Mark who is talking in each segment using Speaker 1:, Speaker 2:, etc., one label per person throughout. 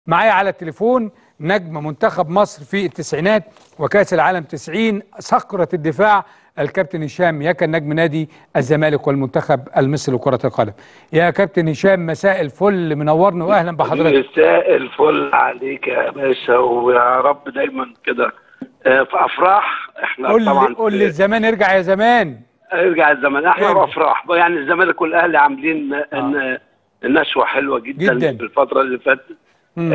Speaker 1: معايا على التليفون نجم منتخب مصر في التسعينات وكاس العالم 90 صقرة الدفاع الكابتن هشام يكن نجم نادي الزمالك والمنتخب المصري لكرة القدم يا كابتن هشام مساء الفل منورنا واهلا بحضرتك
Speaker 2: مساء الفل عليك يا باشا ويا رب دايما كده آه، في افراح احنا
Speaker 1: قول
Speaker 2: طبعا
Speaker 1: لي قول لي الزمان ارجع يا زمان
Speaker 2: ارجع الزمن احنا
Speaker 1: ارجع.
Speaker 2: في افراح يعني الزمالك والاهلي عاملين ان نشوه حلوه جدا,
Speaker 1: جداً.
Speaker 2: في الفتره اللي فاتت
Speaker 1: مم.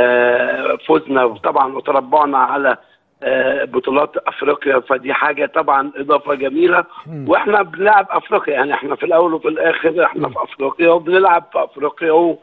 Speaker 2: آه، فزنا طبعا وتربعنا على آه، بطولات افريقيا فدي حاجه طبعا اضافه جميله واحنا بنلعب افريقيا يعني احنا في الاول وفي الاخر احنا في افريقيا وبنلعب في افريقيا و...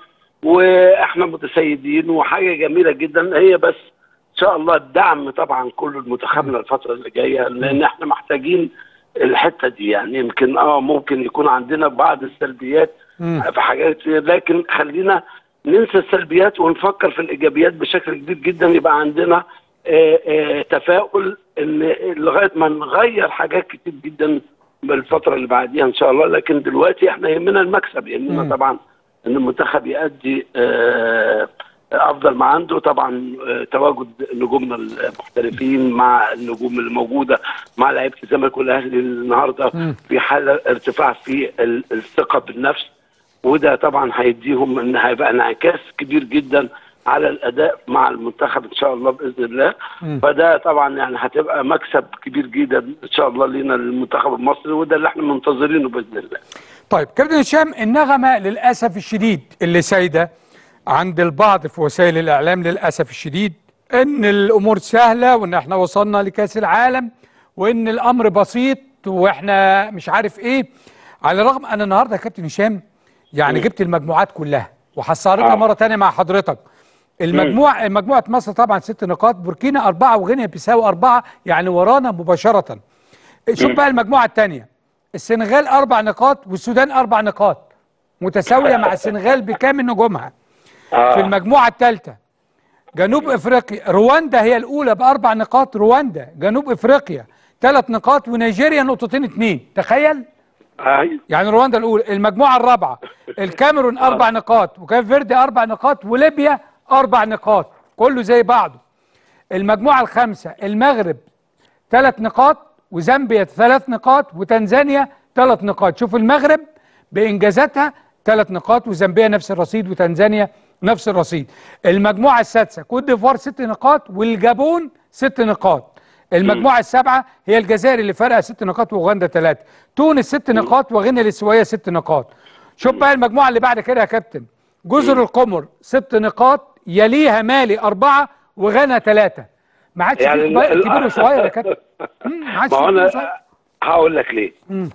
Speaker 2: واحنا متسيدين وحاجه جميله جدا هي بس ان شاء الله الدعم طبعا كله لمنتخبنا الفتره اللي جايه لان احنا محتاجين الحته دي يعني يمكن اه ممكن يكون عندنا بعض السلبيات
Speaker 1: مم.
Speaker 2: في حاجات كتير لكن خلينا ننسى السلبيات ونفكر في الايجابيات بشكل كبير جدا يبقى عندنا آه، آه، تفاؤل ان لغايه ما نغير حاجات كتير جدا بالفتره اللي بعديها ان شاء الله لكن دلوقتي احنا يهمنا المكسب يهمنا
Speaker 1: مم.
Speaker 2: طبعا ان المنتخب يؤدي آه، افضل ما عنده طبعا آه، تواجد نجومنا المحترفين مع النجوم اللي موجوده مع لعيبه الزمالك والاهلي النهارده
Speaker 1: مم.
Speaker 2: في حاله ارتفاع في ال- الثقه بالنفس وده طبعا هيديهم ان هيبقى انعكاس كبير جدا على الاداء مع المنتخب ان شاء الله باذن الله
Speaker 1: مم.
Speaker 2: فده طبعا يعني هتبقى مكسب كبير جدا ان شاء الله لينا للمنتخب المصري وده اللي احنا منتظرينه باذن الله
Speaker 1: طيب كابتن هشام النغمة للأسف الشديد اللي سايدة عند البعض في وسائل الإعلام للأسف الشديد إن الأمور سهلة وإن إحنا وصلنا لكأس العالم وإن الأمر بسيط وإحنا مش عارف إيه على الرغم أنا النهاردة يا كابتن هشام يعني
Speaker 2: مم.
Speaker 1: جبت المجموعات كلها وهستعرضها
Speaker 2: آه.
Speaker 1: مرة تانية مع حضرتك المجموعة مجموعة مصر طبعا ست نقاط بوركينا أربعة وغينيا بيساو أربعة يعني ورانا مباشرة شوف بقى المجموعة الثانية السنغال أربع نقاط والسودان أربع نقاط متساوية مع السنغال بكامل نجومها
Speaker 2: آه.
Speaker 1: في المجموعة الثالثة جنوب افريقيا رواندا هي الاولى باربع نقاط رواندا جنوب افريقيا ثلاث نقاط ونيجيريا نقطتين اتنين تخيل
Speaker 2: أيوة.
Speaker 1: يعني رواندا الاولى المجموعه الرابعه الكاميرون اربع نقاط وكاب فيردي اربع نقاط وليبيا اربع نقاط كله زي بعضه المجموعه الخامسه المغرب ثلاث نقاط وزامبيا ثلاث نقاط وتنزانيا ثلاث نقاط شوف المغرب بانجازاتها ثلاث نقاط وزامبيا نفس الرصيد وتنزانيا نفس الرصيد المجموعه السادسه كوت ديفوار ست نقاط والجابون ست نقاط المجموعه السابعه هي الجزائر اللي فرقها ست نقاط واوغندا ثلاثه تونس ست نقاط وغينيا الاستوائيه ست نقاط شوف بقى المجموعه اللي بعد كده يا كابتن جزر القمر ست نقاط يليها مالي اربعه وغانا ثلاثه ما عادش
Speaker 2: يعني
Speaker 1: في كبير
Speaker 2: ال-
Speaker 1: كبير وصغير يا كابتن مم، ما عادش
Speaker 2: ما
Speaker 1: في
Speaker 2: هو
Speaker 1: كبير
Speaker 2: انا
Speaker 1: وصغير.
Speaker 2: هقول لك ليه
Speaker 1: مم.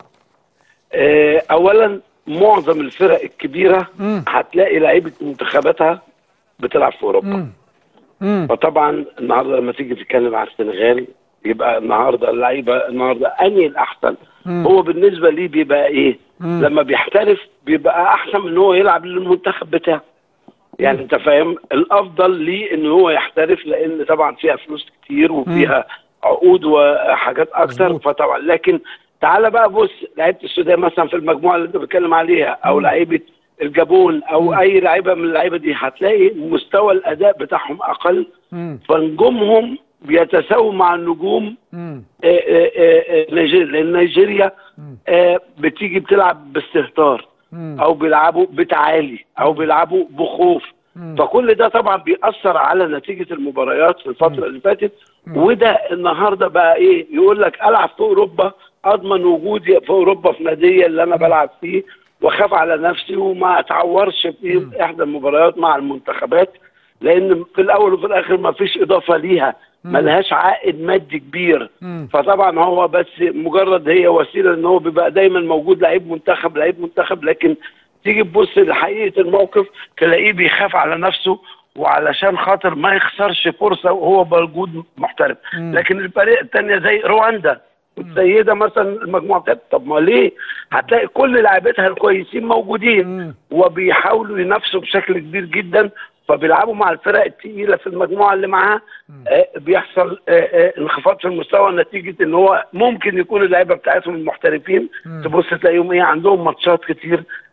Speaker 2: آه، اولا معظم الفرق الكبيره
Speaker 1: مم.
Speaker 2: هتلاقي لعيبه منتخباتها بتلعب في اوروبا
Speaker 1: مم. مم.
Speaker 2: فطبعا النهارده لما تيجي تتكلم على السنغال يبقى النهارده اللعيبه النهارده انهي الاحسن
Speaker 1: مم.
Speaker 2: هو بالنسبه ليه بيبقى ايه
Speaker 1: مم.
Speaker 2: لما بيحترف بيبقى احسن من ان هو يلعب للمنتخب بتاعه يعني انت فاهم الافضل ليه ان هو يحترف لان طبعا فيها فلوس كتير وفيها عقود وحاجات اكتر
Speaker 1: مظبوط.
Speaker 2: فطبعا لكن تعال بقى بص لعيبه السودان مثلا في المجموعه اللي انت بتتكلم عليها او لعيبه الجابون او اي لعيبه من اللعيبه دي هتلاقي مستوى الاداء بتاعهم اقل
Speaker 1: مم.
Speaker 2: فنجومهم بيتساووا مع النجوم
Speaker 1: مم.
Speaker 2: آه، آه، آه، نيجيريا لان نيجيريا آه، بتيجي بتلعب باستهتار
Speaker 1: مم.
Speaker 2: او بيلعبوا بتعالي او بيلعبوا بخوف
Speaker 1: مم.
Speaker 2: فكل ده طبعا بيأثر على نتيجة المباريات في الفترة اللي فاتت وده النهارده بقى ايه يقول لك العب في اوروبا اضمن وجودي في اوروبا في نادي اللي انا بلعب فيه واخاف على نفسي وما اتعورش في احدى المباريات مع المنتخبات لان في الاول وفي الاخر ما فيش اضافه ليها ملهاش عائد مادي كبير
Speaker 1: مم.
Speaker 2: فطبعا هو بس مجرد هي وسيله ان هو بيبقى دايما موجود لعيب منتخب لعيب منتخب لكن تيجي تبص لحقيقه الموقف تلاقيه بيخاف على نفسه وعلشان خاطر ما يخسرش فرصه وهو موجود محترف
Speaker 1: مم.
Speaker 2: لكن الفريق الثانيه زي رواندا والسيده مثلا المجموعه بتاعت طب ما ليه؟ هتلاقي كل لاعبتها الكويسين موجودين
Speaker 1: مم.
Speaker 2: وبيحاولوا ينافسوا بشكل كبير جدا فبيلعبوا مع الفرق الثقيله في المجموعه اللي معاها آه بيحصل آه آه انخفاض في المستوى نتيجه ان هو ممكن يكون اللعيبه بتاعتهم المحترفين
Speaker 1: مم.
Speaker 2: تبص تلاقيهم ايه عندهم ماتشات كتير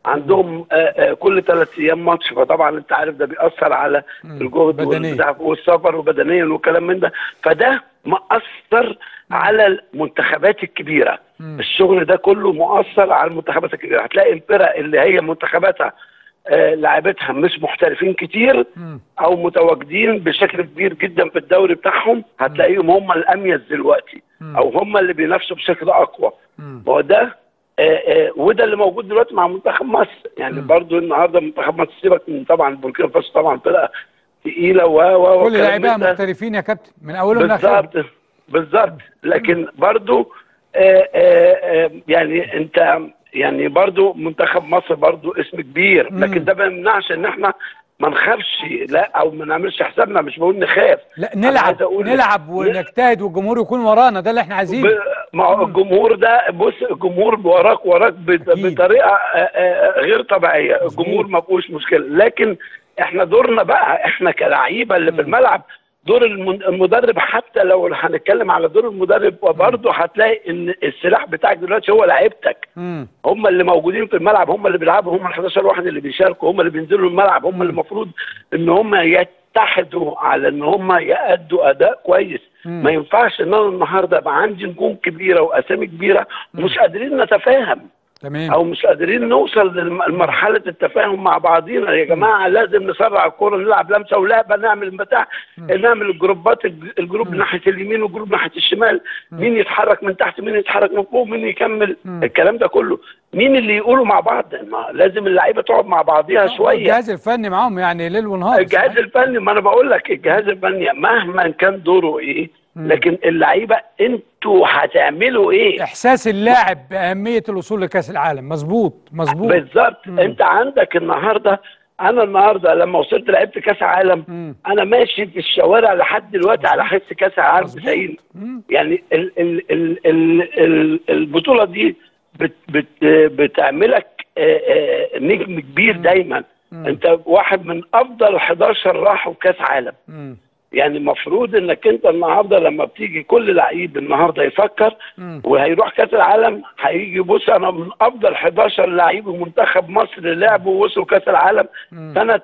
Speaker 2: عندهم آه، آه، كل ثلاث ايام ماتش فطبعا انت عارف ده بيأثر على الجهد
Speaker 1: بدنيا.
Speaker 2: والبتاع والسفر وبدنيا والكلام من ده فده مأثر على المنتخبات الكبيره الشغل ده كله مؤثر على المنتخبات الكبيره هتلاقي الفرق اللي هي منتخباتها آه، لاعبتها مش محترفين كتير او متواجدين بشكل كبير جدا في الدوري بتاعهم هتلاقيهم هم الاميز دلوقتي او هم اللي بينافسوا بشكل اقوى ما هو ده آه، آه، وده اللي موجود دلوقتي مع منتخب مصر يعني برضو النهارده منتخب مصر سيبك من طبعا بوركينا فاسو طبعا فرقه تقيله و و
Speaker 1: كل
Speaker 2: وكلام
Speaker 1: لاعبيها
Speaker 2: من ده.
Speaker 1: محترفين يا كابتن من اولهم لاخرهم
Speaker 2: بالظبط بالظبط لكن برضو آه آه آه يعني انت يعني برضو منتخب مصر برضو اسم كبير لكن ده ما يمنعش ان احنا ما نخافش لا او ما نعملش حسابنا مش بقول نخاف
Speaker 1: لا
Speaker 2: أنا
Speaker 1: نلعب
Speaker 2: عايز أقول-
Speaker 1: نلعب ونجتهد والجمهور يكون ورانا ده اللي احنا عايزينه
Speaker 2: ب- ما هو الجمهور ده بص الجمهور وراك وراك بت-
Speaker 1: أكيد.
Speaker 2: بطريقه آه، آه، غير طبيعيه الجمهور ما فيهوش مشكله لكن احنا دورنا بقى احنا كلعيبه اللي في الملعب دور المن- المدرب حتى لو هنتكلم على دور المدرب وبرضه هتلاقي ان السلاح بتاعك دلوقتي هو لعيبتك
Speaker 1: مم.
Speaker 2: هم اللي موجودين في الملعب هم اللي بيلعبوا هم ال 11 واحد اللي بيشاركوا هم اللي بينزلوا الملعب هم اللي المفروض ان هم يتحدوا على ان هم يأدوا اداء كويس ما ينفعش ان انا النهارده يبقى عندي نجوم كبيره واسامي كبيره ومش قادرين نتفاهم
Speaker 1: تمام
Speaker 2: او مش قادرين نوصل لمرحله التفاهم مع بعضينا يا جماعه لازم نسرع الكوره نلعب لمسه ولعبه نعمل بتاع نعمل الجروبات الج- الجروب ناحيه اليمين والجروب ناحيه الشمال مين يتحرك من تحت مين يتحرك من فوق مين يكمل الكلام ده كله مين اللي يقولوا مع بعض ما لازم اللعيبه تقعد مع بعضيها شويه
Speaker 1: الجهاز الفني معاهم يعني ليل ونهار
Speaker 2: الجهاز الفني ما انا بقول لك الجهاز الفني مهما كان دوره ايه لكن اللعيبه انتوا هتعملوا ايه
Speaker 1: احساس اللاعب باهميه الوصول لكاس العالم مظبوط مظبوط
Speaker 2: بالظبط انت عندك النهارده انا النهارده لما وصلت لعبت كاس عالم
Speaker 1: مم.
Speaker 2: انا ماشي في الشوارع لحد دلوقتي على حس كاس العالم
Speaker 1: مظبوط.
Speaker 2: 90
Speaker 1: مم.
Speaker 2: يعني ال ال ال ال ال البطوله دي بت بت بتعملك آه، آه، نجم كبير دايما انت واحد من افضل 11 راحوا كاس عالم
Speaker 1: مم.
Speaker 2: يعني المفروض انك انت النهارده لما بتيجي كل لعيب النهارده يفكر
Speaker 1: مم.
Speaker 2: وهيروح كاس العالم هيجي بص انا من افضل 11 لعيب منتخب مصر لعبوا ووصلوا كاس العالم سنه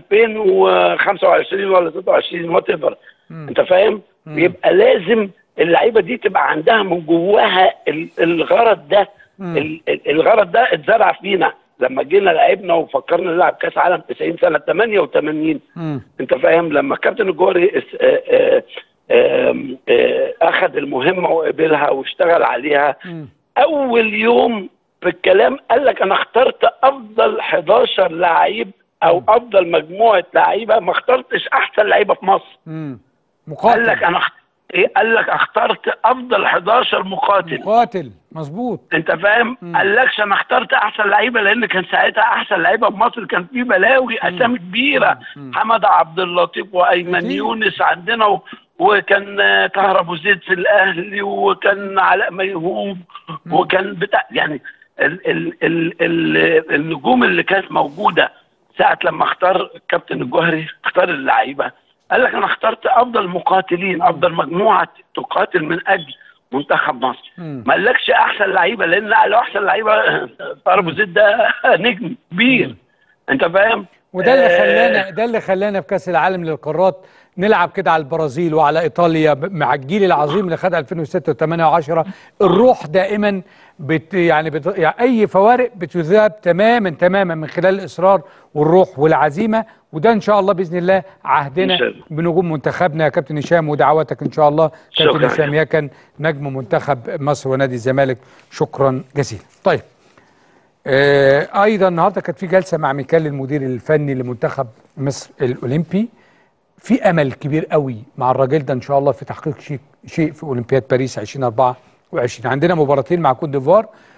Speaker 2: 2025 ولا 26 وات ايفر انت فاهم؟ يبقى لازم اللعيبه دي تبقى عندها من جواها ال- الغرض ده ال- ال- الغرض ده اتزرع فينا لما جينا لعبنا وفكرنا نلعب كاس عالم 90 سنه 88
Speaker 1: مم.
Speaker 2: انت فاهم لما الكابتن الجوهري اس- آه، آه، آم، آه، اخذ المهمه وقبلها واشتغل عليها
Speaker 1: مم.
Speaker 2: اول يوم في الكلام قال لك انا اخترت افضل 11 لعيب او افضل مجموعه لعيبه ما اخترتش احسن لعيبه في مصر
Speaker 1: مم.
Speaker 2: قال لك
Speaker 1: مقاتل
Speaker 2: انا اخت- ايه قال لك اخترت افضل 11 مقاتل
Speaker 1: مقاتل مظبوط
Speaker 2: انت فاهم قال لكش انا اخترت احسن لعيبه لان كان ساعتها احسن لعيبه في مصر كان في بلاوي اسامي كبيره حمد عبد اللطيف وايمن
Speaker 1: أكيد.
Speaker 2: يونس عندنا و... وكان آه، طاهر ابو زيد في الاهلي وكان علاء ميهوب وكان بتاع يعني ال... ال... ال... ال... النجوم اللي كانت موجوده ساعه لما اختار الكابتن الجوهري اختار اللعيبه قال لك انا اخترت افضل مقاتلين افضل مجموعه تقاتل من اجل منتخب مصر
Speaker 1: مم.
Speaker 2: ما قالكش احسن لعيبه لان لو احسن لعيبه طاهر ابو زيد ده نجم كبير انت فاهم
Speaker 1: وده اللي
Speaker 2: آه،
Speaker 1: خلانا ده اللي خلانا في كاس العالم للقارات نلعب كده على البرازيل وعلى ايطاليا ب- مع الجيل العظيم اللي خد 2006 و8 و10 الروح دائما بت يعني, بت يعني اي فوارق بتذاب تماما تماما من خلال الاصرار والروح والعزيمه وده ان شاء الله باذن الله عهدنا
Speaker 2: إن شاء الله.
Speaker 1: بنجوم منتخبنا يا كابتن هشام ودعواتك ان شاء الله كابتن
Speaker 2: شكراً.
Speaker 1: هشام يكن نجم منتخب مصر ونادي الزمالك شكرا جزيلا طيب آه، ايضا النهارده كانت في جلسه مع ميكال المدير الفني لمنتخب مصر الاولمبي في امل كبير قوي مع الراجل ده ان شاء الله في تحقيق شيء شيء في اولمبياد باريس 2024 عندنا مباراتين مع كوت ديفوار